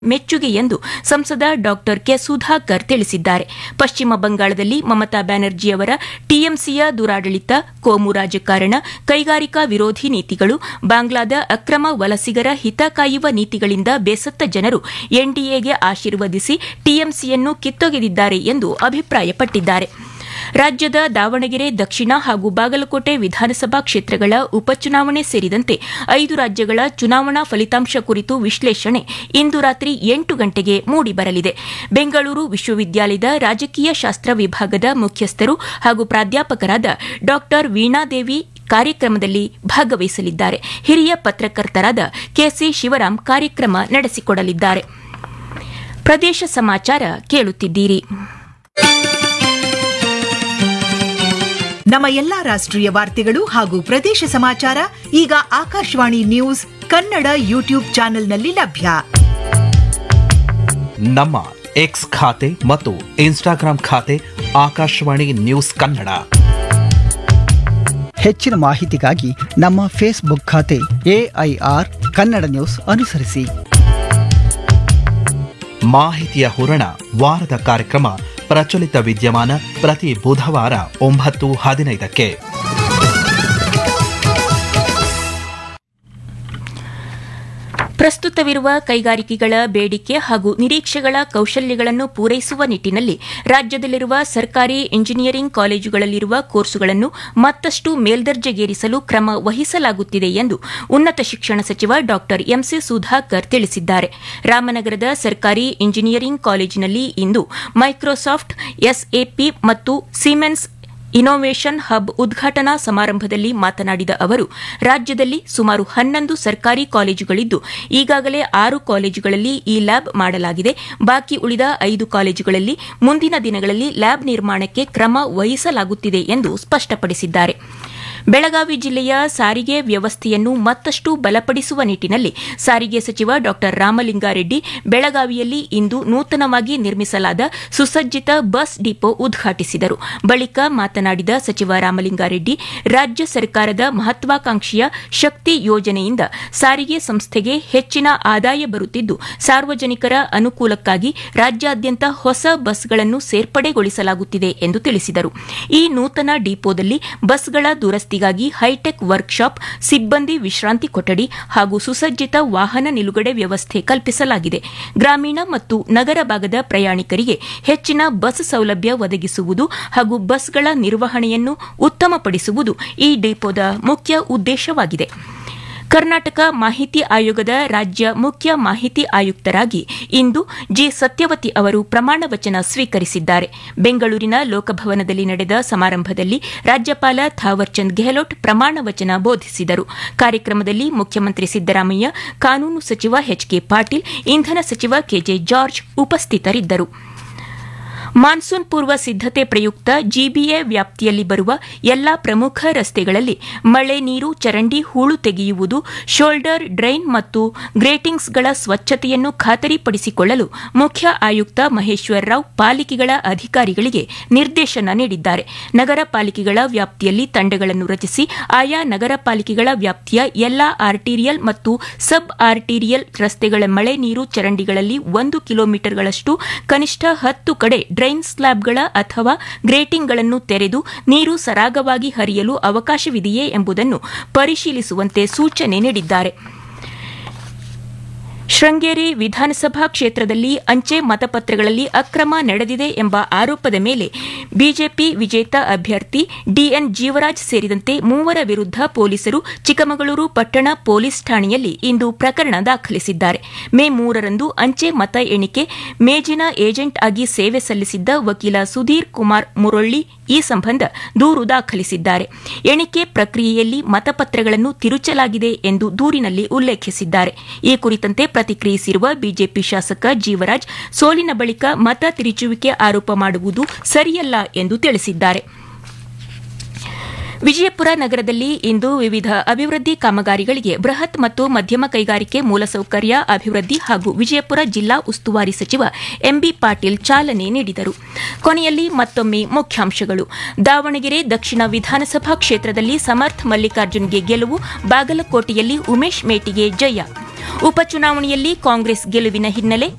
ಮೆಚ್ಚುಗೆ ಎಂದು ಸಂಸದ ಡಾಕ್ಟರ್ ಕೆ ಸುಧಾಕರ್ ತಿಳಿಸಿದ್ದಾರೆ ಪಶ್ಚಿಮ ಬಂಗಾಳದಲ್ಲಿ ಮಮತಾ ಬ್ಯಾನರ್ಜಿಯವರ ಟಿಎಂಸಿಯ ದುರಾಡಳಿತ ಕೋಮು ರಾಜಕಾರಣ ಕೈಗಾರಿಕಾ ವಿರೋಧಿ ನೀತಿಗಳು ಬಾಂಗ್ಲಾದ ಅಕ್ರಮ ವಲಸಿಗರ ಹಿತ ಕಾಯುವ ನೀತಿಗಳಿಂದ ಬೇಸತ್ತ ಜನರು ಎನ್ಡಿಎಗೆ ಆಶೀರ್ವದಿಸಿ ಟಿಎಂಸಿಯನ್ನು ಕಿತ್ತೊಗೆದಿದ್ದಾರೆ ಎಂದು ಅಭಿಪ್ರಾಯಪಟ್ಟಿದ್ದಾರೆ ರಾಜ್ಯದ ದಾವಣಗೆರೆ ದಕ್ಷಿಣ ಹಾಗೂ ಬಾಗಲಕೋಟೆ ವಿಧಾನಸಭಾ ಕ್ಷೇತ್ರಗಳ ಉಪಚುನಾವಣೆ ಸೇರಿದಂತೆ ಐದು ರಾಜ್ಯಗಳ ಚುನಾವಣಾ ಫಲಿತಾಂಶ ಕುರಿತು ವಿಶ್ಲೇಷಣೆ ಇಂದು ರಾತ್ರಿ ಎಂಟು ಗಂಟೆಗೆ ಮೂಡಿಬರಲಿದೆ ಬೆಂಗಳೂರು ವಿಶ್ವವಿದ್ಯಾಲಯದ ರಾಜಕೀಯ ಶಾಸ್ತ್ರ ವಿಭಾಗದ ಮುಖ್ಯಸ್ಥರು ಹಾಗೂ ಪ್ರಾಧ್ಯಾಪಕರಾದ ಡಾ ವೀಣಾದೇವಿ ಕಾರ್ಯಕ್ರಮದಲ್ಲಿ ಭಾಗವಹಿಸಲಿದ್ದಾರೆ ಹಿರಿಯ ಪತ್ರಕರ್ತರಾದ ಕೆಸಿ ಶಿವರಾಂ ಕಾರ್ಯಕ್ರಮ ನಡೆಸಿಕೊಡಲಿದ್ದಾರೆ ಪ್ರದೇಶ ಸಮಾಚಾರ ಕೇಳುತ್ತಿದ್ದೀರಿ ನಮ್ಮ ಎಲ್ಲಾ ರಾಷ್ಟ್ರೀಯ ವಾರ್ತೆಗಳು ಹಾಗೂ ಪ್ರದೇಶ ಸಮಾಚಾರ ಈಗ ಆಕಾಶವಾಣಿ ನ್ಯೂಸ್ ಕನ್ನಡ ಯೂಟ್ಯೂಬ್ ಚಾನೆಲ್ನಲ್ಲಿ ಲಭ್ಯ ನಮ್ಮ ಎಕ್ಸ್ ಖಾತೆ ಮತ್ತು ಇನ್ಸ್ಟಾಗ್ರಾಂ ಖಾತೆ ಆಕಾಶವಾಣಿ ನ್ಯೂಸ್ ಕನ್ನಡ ಹೆಚ್ಚಿನ ಮಾಹಿತಿಗಾಗಿ ನಮ್ಮ ಫೇಸ್ಬುಕ್ ಖಾತೆ ಎಐಆರ್ ಕನ್ನಡ ನ್ಯೂಸ್ ಅನುಸರಿಸಿ ಮಾಹಿತಿಯ ಹೂರಣ ವಾರದ ಕಾರ್ಯಕ್ರಮ ಪ್ರಚಲಿತ ವಿದ್ಯಮಾನ ಪ್ರತಿ ಬುಧವಾರ ಒಂಬತ್ತು ಹದಿನೈದಕ್ಕೆ ಪ್ರಸ್ತುತವಿರುವ ಕೈಗಾರಿಕೆಗಳ ಬೇಡಿಕೆ ಹಾಗೂ ನಿರೀಕ್ಷೆಗಳ ಕೌಶಲ್ಯಗಳನ್ನು ಪೂರೈಸುವ ನಿಟ್ಟಿನಲ್ಲಿ ರಾಜ್ಯದಲ್ಲಿರುವ ಸರ್ಕಾರಿ ಇಂಜಿನಿಯರಿಂಗ್ ಕಾಲೇಜುಗಳಲ್ಲಿರುವ ಕೋರ್ಸುಗಳನ್ನು ಮತ್ತಷ್ಟು ಮೇಲ್ದರ್ಜೆಗೇರಿಸಲು ಕ್ರಮ ವಹಿಸಲಾಗುತ್ತಿದೆ ಎಂದು ಉನ್ನತ ಶಿಕ್ಷಣ ಸಚಿವ ಡಾ ಎಂಸಿ ಸುಧಾಕರ್ ತಿಳಿಸಿದ್ದಾರೆ ರಾಮನಗರದ ಸರ್ಕಾರಿ ಇಂಜಿನಿಯರಿಂಗ್ ಕಾಲೇಜಿನಲ್ಲಿ ಇಂದು ಮೈಕ್ರೋಸಾಫ್ಟ್ ಎಸ್ಎಪಿ ಮತ್ತು ಸಿಮೆನ್ಸ್ ಇನ್ನೋವೇಷನ್ ಹಬ್ ಉದ್ಘಾಟನಾ ಸಮಾರಂಭದಲ್ಲಿ ಮಾತನಾಡಿದ ಅವರು ರಾಜ್ಯದಲ್ಲಿ ಸುಮಾರು ಹನ್ನೊಂದು ಸರ್ಕಾರಿ ಕಾಲೇಜುಗಳಿದ್ದು ಈಗಾಗಲೇ ಆರು ಕಾಲೇಜುಗಳಲ್ಲಿ ಈ ಲ್ಯಾಬ್ ಮಾಡಲಾಗಿದೆ ಬಾಕಿ ಉಳಿದ ಐದು ಕಾಲೇಜುಗಳಲ್ಲಿ ಮುಂದಿನ ದಿನಗಳಲ್ಲಿ ಲ್ಯಾಬ್ ನಿರ್ಮಾಣಕ್ಕೆ ಕ್ರಮ ವಹಿಸಲಾಗುತ್ತಿದೆ ಎಂದು ಸ್ಪಷ್ಟಪಡಿಸಿದ್ದಾರೆ ಬೆಳಗಾವಿ ಜಿಲ್ಲೆಯ ಸಾರಿಗೆ ವ್ಯವಸ್ಥೆಯನ್ನು ಮತ್ತಷ್ಟು ಬಲಪಡಿಸುವ ನಿಟ್ಟಿನಲ್ಲಿ ಸಾರಿಗೆ ಸಚಿವ ಡಾ ರಾಮಲಿಂಗಾರೆಡ್ಡಿ ಬೆಳಗಾವಿಯಲ್ಲಿ ಇಂದು ನೂತನವಾಗಿ ನಿರ್ಮಿಸಲಾದ ಸುಸಜ್ಜಿತ ಬಸ್ ಡಿಪೋ ಉದ್ಘಾಟಿಸಿದರು ಬಳಿಕ ಮಾತನಾಡಿದ ಸಚಿವ ರಾಮಲಿಂಗಾರೆಡ್ಡಿ ರಾಜ್ಯ ಸರ್ಕಾರದ ಮಹತ್ವಾಕಾಂಕ್ಷೆಯ ಶಕ್ತಿ ಯೋಜನೆಯಿಂದ ಸಾರಿಗೆ ಸಂಸ್ಥೆಗೆ ಹೆಚ್ಚಿನ ಆದಾಯ ಬರುತ್ತಿದ್ದು ಸಾರ್ವಜನಿಕರ ಅನುಕೂಲಕ್ಕಾಗಿ ರಾಜ್ಯಾದ್ಯಂತ ಹೊಸ ಬಸ್ಗಳನ್ನು ಸೇರ್ಪಡೆಗೊಳಿಸಲಾಗುತ್ತಿದೆ ಎಂದು ತಿಳಿಸಿದರು ಈ ನೂತನ ಡಿಪೋದಲ್ಲಿ ಬಸ್ಗಳ ದುರಸ್ತಿಗಾಗಿ ಹೈಟೆಕ್ ವರ್ಕ್ಶಾಪ್ ಸಿಬ್ಬಂದಿ ವಿಶ್ರಾಂತಿ ಕೊಠಡಿ ಹಾಗೂ ಸುಸಜ್ಜಿತ ವಾಹನ ನಿಲುಗಡೆ ವ್ಯವಸ್ಥೆ ಕಲ್ಪಿಸಲಾಗಿದೆ ಗ್ರಾಮೀಣ ಮತ್ತು ನಗರ ಭಾಗದ ಪ್ರಯಾಣಿಕರಿಗೆ ಹೆಚ್ಚಿನ ಬಸ್ ಸೌಲಭ್ಯ ಒದಗಿಸುವುದು ಹಾಗೂ ಬಸ್ಗಳ ನಿರ್ವಹಣೆಯನ್ನು ಉತ್ತಮಪಡಿಸುವುದು ಈ ಡಿಪೋದ ಮುಖ್ಯ ಉದ್ದೇಶವಾಗಿದೆ ಕರ್ನಾಟಕ ಮಾಹಿತಿ ಆಯೋಗದ ರಾಜ್ಯ ಮುಖ್ಯ ಮಾಹಿತಿ ಆಯುಕ್ತರಾಗಿ ಇಂದು ಜಿ ಸತ್ಯವತಿ ಅವರು ಪ್ರಮಾಣ ವಚನ ಸ್ವೀಕರಿಸಿದ್ದಾರೆ ಬೆಂಗಳೂರಿನ ಲೋಕಭವನದಲ್ಲಿ ನಡೆದ ಸಮಾರಂಭದಲ್ಲಿ ರಾಜ್ಯಪಾಲ ಥಾವರ್ಚಂದ್ ಗೆಹ್ಲೋಟ್ ಪ್ರಮಾಣ ವಚನ ಬೋಧಿಸಿದರು ಕಾರ್ಯಕ್ರಮದಲ್ಲಿ ಮುಖ್ಯಮಂತ್ರಿ ಸಿದ್ದರಾಮಯ್ಯ ಕಾನೂನು ಸಚಿವ ಎಚ್ ಕೆ ಪಾಟೀಲ್ ಇಂಧನ ಸಚಿವ ಕೆಜೆ ಜಾರ್ಜ್ ಉಪಸ್ಥಿತರಿದ್ದರು ಮಾನ್ಸೂನ್ ಪೂರ್ವ ಸಿದ್ದತೆ ಪ್ರಯುಕ್ತ ಜಿಬಿಎ ವ್ಯಾಪ್ತಿಯಲ್ಲಿ ಬರುವ ಎಲ್ಲಾ ಪ್ರಮುಖ ರಸ್ತೆಗಳಲ್ಲಿ ಮಳೆ ನೀರು ಚರಂಡಿ ಹೂಳು ತೆಗೆಯುವುದು ಶೋಲ್ಡರ್ ಡ್ರೈನ್ ಮತ್ತು ಗ್ರೇಟಿಂಗ್ಸ್ಗಳ ಸ್ವಚ್ಛತೆಯನ್ನು ಖಾತರಿಪಡಿಸಿಕೊಳ್ಳಲು ಮುಖ್ಯ ಆಯುಕ್ತ ಮಹೇಶ್ವರ್ ರಾವ್ ಪಾಲಿಕೆಗಳ ಅಧಿಕಾರಿಗಳಿಗೆ ನಿರ್ದೇಶನ ನೀಡಿದ್ದಾರೆ ನಗರ ಪಾಲಿಕೆಗಳ ವ್ಯಾಪ್ತಿಯಲ್ಲಿ ತಂಡಗಳನ್ನು ರಚಿಸಿ ಆಯಾ ನಗರ ಪಾಲಿಕೆಗಳ ವ್ಯಾಪ್ತಿಯ ಎಲ್ಲಾ ಆರ್ಟೀರಿಯಲ್ ಮತ್ತು ಸಬ್ ಆರ್ಟೀರಿಯಲ್ ರಸ್ತೆಗಳ ಮಳೆ ನೀರು ಚರಂಡಿಗಳಲ್ಲಿ ಒಂದು ಕಿಲೋಮೀಟರ್ಗಳಷ್ಟು ಕನಿಷ್ಠ ಹತ್ತು ಕಡೆ ಡ್ರೈನ್ ಸ್ಲ್ಯಾಬ್ಗಳ ಅಥವಾ ಗ್ರೇಟಿಂಗ್ಗಳನ್ನು ತೆರೆದು ನೀರು ಸರಾಗವಾಗಿ ಹರಿಯಲು ಅವಕಾಶವಿದೆಯೇ ಎಂಬುದನ್ನು ಪರಿಶೀಲಿಸುವಂತೆ ಸೂಚನೆ ನೀಡಿದ್ದಾರೆ ಶೃಂಗೇರಿ ವಿಧಾನಸಭಾ ಕ್ಷೇತ್ರದಲ್ಲಿ ಅಂಚೆ ಮತಪತ್ರಗಳಲ್ಲಿ ಅಕ್ರಮ ನಡೆದಿದೆ ಎಂಬ ಆರೋಪದ ಮೇಲೆ ಬಿಜೆಪಿ ವಿಜೇತ ಅಭ್ಯರ್ಥಿ ಡಿಎನ್ ಜೀವರಾಜ್ ಸೇರಿದಂತೆ ಮೂವರ ವಿರುದ್ಧ ಪೊಲೀಸರು ಚಿಕ್ಕಮಗಳೂರು ಪಟ್ಟಣ ಪೊಲೀಸ್ ಠಾಣೆಯಲ್ಲಿ ಇಂದು ಪ್ರಕರಣ ದಾಖಲಿಸಿದ್ದಾರೆ ಮೇ ಮೂರರಂದು ಅಂಚೆ ಮತ ಎಣಿಕೆ ಮೇಜಿನ ಏಜೆಂಟ್ ಆಗಿ ಸೇವೆ ಸಲ್ಲಿಸಿದ್ದ ವಕೀಲ ಸುಧೀರ್ ಕುಮಾರ್ ಮುರೊಳ್ಳಿ ಈ ಸಂಬಂಧ ದೂರು ದಾಖಲಿಸಿದ್ದಾರೆ ಎಣಿಕೆ ಪ್ರಕ್ರಿಯೆಯಲ್ಲಿ ಮತಪತ್ರಗಳನ್ನು ತಿರುಚಲಾಗಿದೆ ಎಂದು ದೂರಿನಲ್ಲಿ ಉಲ್ಲೇಖಿಸಿದ್ದಾರೆ ಈ ಕುರಿತಂತೆ ಪ್ರತಿಕ್ರಿಯಿಸಿರುವ ಬಿಜೆಪಿ ಶಾಸಕ ಜೀವರಾಜ್ ಸೋಲಿನ ಬಳಿಕ ಮತ ತಿರುಚುವಿಕೆ ಆರೋಪ ಮಾಡುವುದು ಸರಿಯಲ್ಲ ಎಂದು ತಿಳಿಸಿದ್ದಾರೆ ವಿಜಯಪುರ ನಗರದಲ್ಲಿ ಇಂದು ವಿವಿಧ ಅಭಿವೃದ್ಧಿ ಕಾಮಗಾರಿಗಳಿಗೆ ಬೃಹತ್ ಮತ್ತು ಮಧ್ಯಮ ಕೈಗಾರಿಕೆ ಮೂಲಸೌಕರ್ಯ ಅಭಿವೃದ್ಧಿ ಹಾಗೂ ವಿಜಯಪುರ ಜಿಲ್ಲಾ ಉಸ್ತುವಾರಿ ಸಚಿವ ಎಂಬಿ ಪಾಟೀಲ್ ಚಾಲನೆ ನೀಡಿದರು ಕೊನೆಯಲ್ಲಿ ಮತ್ತೊಮ್ಮೆ ಮುಖ್ಯಾಂಶಗಳು ದಾವಣಗೆರೆ ದಕ್ಷಿಣ ವಿಧಾನಸಭಾ ಕ್ಷೇತ್ರದಲ್ಲಿ ಸಮರ್ಥ್ ಮಲ್ಲಿಕಾರ್ಜುನ್ಗೆ ಗೆಲುವು ಬಾಗಲಕೋಟೆಯಲ್ಲಿ ಉಮೇಶ್ ಮೇಟಿಗೆ ಜಯ ಉಪಚುನಾವಣೆಯಲ್ಲಿ ಕಾಂಗ್ರೆಸ್ ಗೆಲುವಿನ ಹಿನ್ನೆಲೆ